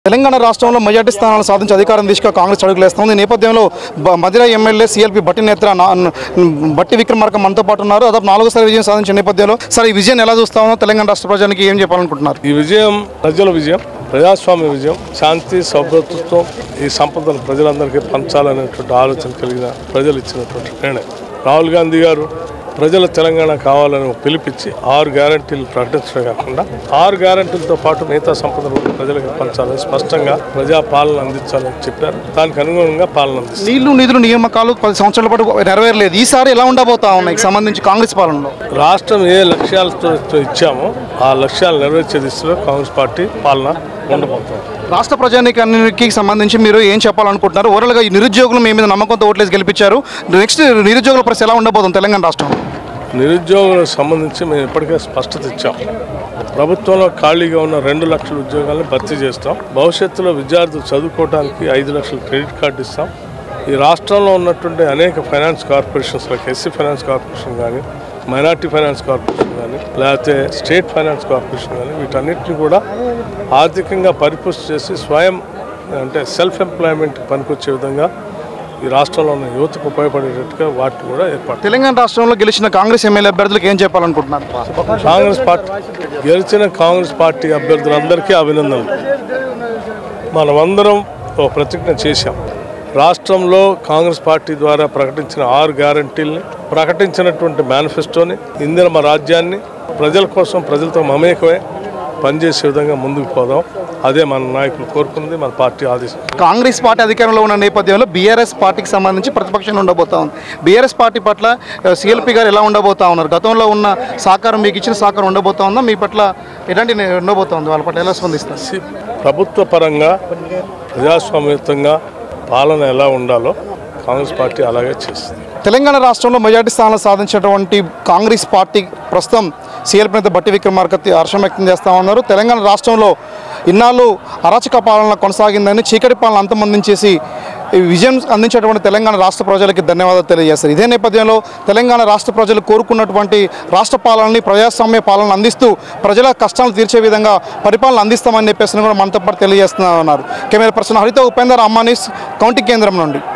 తెలంగాణ రాష్ట్రంలో మెజార్టీ స్థానాలు సాధించి అధికారం దిశగా కాంగ్రెస్ అడుగులు వేస్తుంది ఈ నేపథ్యంలో బ- మధిర ఎమ్మెల్యే సిఎల్పి బట్టి నేత్ర నా- న- బట్టి విక్రమార్క మనతో పాటు ఉన్నారు దాదాపు నాలుగోసారి విజయం సాధించిన నేపథ్యంలో సార్ ఈ విజయం ఎలా చూస్తా ఉన్నాం తెలంగాణ రాష్ట్ర ప్రజానికి ఏం చెప్పాలనుకుంటున్నారు ఈ విజయం ప్రజల విజయం ప్రజాస్వామ్య విజయం శాంతి సౌభ్రతత్వం ఈ సంపదను ప్రజలందరికీ పంచాలనేటువంటి ఆలోచన కలిగిన ప్రజలు ఇచ్చినటువంటి నిర్ణయం రాహుల్ గాంధీ గారు ప్రజల తెలంగాణ కావాలని పిలిపించి ఆరు గ్యారంటీలు ప్రకటించడం కాకుండా ఆరు గ్యారంటీలతో పాటు మిగతా సంపదను కూడా ప్రజలకు పంచాలని స్పష్టంగా ప్రజా పాలన అందించాలని చెప్పారు దానికి అనుగుణంగా పాలన అందిస్తారు నీళ్లు నిధులు నియామకాలు పది సంవత్సరాల పాటు నెరవేరలేదు ఈసారి ఎలా ఉండబోతా ఉన్నాయి సంబంధించి కాంగ్రెస్ పాలనలో రాష్ట్రం ఏ లక్ష్యాలతో ఇచ్చామో ఆ లక్ష్యాలు నెరవేర్చే దిశలో కాంగ్రెస్ పార్టీ పాలన ఉండబోతుంది రాష్ట్ర ప్రజానీకానికి సంబంధించి మీరు ఏం చెప్పాలనుకుంటున్నారు ఓవరాల్గా ఈ నిరుద్యోగులు మీ మీద నమ్మకంతో ఓట్లేసి గెలిపించారు నెక్స్ట్ నిరుద్యోగుల పరిస్థితి ఎలా ఉండబోతుంది తెలంగాణ రాష్ట్రంలో నిరుద్యోగులకు సంబంధించి మేము ఇప్పటికే స్పష్టత ఇచ్చాం ప్రభుత్వంలో ఖాళీగా ఉన్న రెండు లక్షల ఉద్యోగాలను భర్తీ చేస్తాం భవిష్యత్తులో విద్యార్థులు చదువుకోవడానికి ఐదు లక్షల క్రెడిట్ కార్డు ఇస్తాం ఈ రాష్ట్రంలో ఉన్నటువంటి అనేక finance corporations like SC finance corporation కానీ మైనార్టీ ఫైనాన్స్ కార్పొరేషన్ కానీ లేకపోతే స్టేట్ ఫైనాన్స్ కార్పొరేషన్ కానీ వీటన్నిటిని కూడా ఆర్థికంగా పరిపుష్టి చేసి స్వయం అంటే సెల్ఫ్ ఎంప్లాయ్మెంట్ పనికొచ్చే విధంగా ఈ రాష్ట్రంలో ఉన్న యువతకు ఉపయోగపడేటట్టుగా వాటిని కూడా ఏర్పాటు తెలంగాణ రాష్ట్రంలో గెలిచిన కాంగ్రెస్ ఎమ్మెల్యే అభ్యర్థులకు ఏం చెప్పాలనుకుంటున్నారు కాంగ్రెస్ పార్టీ గెలిచిన కాంగ్రెస్ పార్టీ అభ్యర్థులందరికీ అభినందనలు మనమందరం ఒక ప్రతిజ్ఞ చేశాం రాష్ట్రంలో కాంగ్రెస్ పార్టీ ద్వారా ప్రకటించిన ఆరు గ్యారంటీల్ని ప్రకటించినటువంటి మేనిఫెస్టోని ఇందిరమ రాజ్యాన్ని ప్రజల కోసం ప్రజలతో మమేకమై పనిచేసే విధంగా ముందుకు పోదాం అదే మన నాయకులు కోరుకున్నది మన పార్టీ ఆదేశం కాంగ్రెస్ పార్టీ అధికారంలో ఉన్న నేపథ్యంలో బీఆర్ఎస్ పార్టీకి సంబంధించి ప్రతిపక్షంలో ఉండబోతా ఉంది బీఆర్ఎస్ పార్టీ పట్ల సిఎల్పి గారు ఎలా ఉండబోతా ఉన్నారు గతంలో ఉన్న సహకారం మీకు ఇచ్చిన సహకారం ఉండబోతా ఉందా మీ పట్ల ఎలాంటి నే- ఉండబోతా ఉంది వాళ్ళ పట్ల ఎలా స్పందిస్తారు సి- ప్రభుత్వ పరంగా ప్రజాస్వామ్యయుతంగా పాలన ఎలా ఉండాలో కాంగ్రెస్ పార్టీ అలాగే చేస్తుంది తెలంగాణ రాష్ట్రంలో మెజార్టీ స్థానాలు సాధించినటువంటి కాంగ్రెస్ పార్టీ ప్రస్తుతం సీఎల్పీ నేత బట్టి విక్రమార్క హర్షం వ్యక్తం చేస్తా ఉన్నారు తెలంగాణ రాష్ట్రంలో ఇన్నాళ్ళు అరాచక పాలన కొనసాగిందని చీకటి పాలన అంతమందించేసి ఈ విజయం అందించేటువంటి తెలంగాణ రాష్ట్ర ప్రజలకి ధన్యవాదాలు తెలియజేస్తారు ఇదే నేపథ్యంలో తెలంగాణ రాష్ట్ర ప్రజలు కోరుకున్నటువంటి రాష్ట్ర పాలనని ప్రజాస్వామ్య పాలన అందిస్తూ ప్రజల కష్టాలను తీర్చే విధంగా పరిపాలన అందిస్తామని చెప్పేసి కూడా మనతో పాటు తెలియజేస్తున్నారు కెమెరా పర్సన్ హరిత ఉపేందర్ అమ్మానీస్ కౌంటీ కేంద్రం నుండి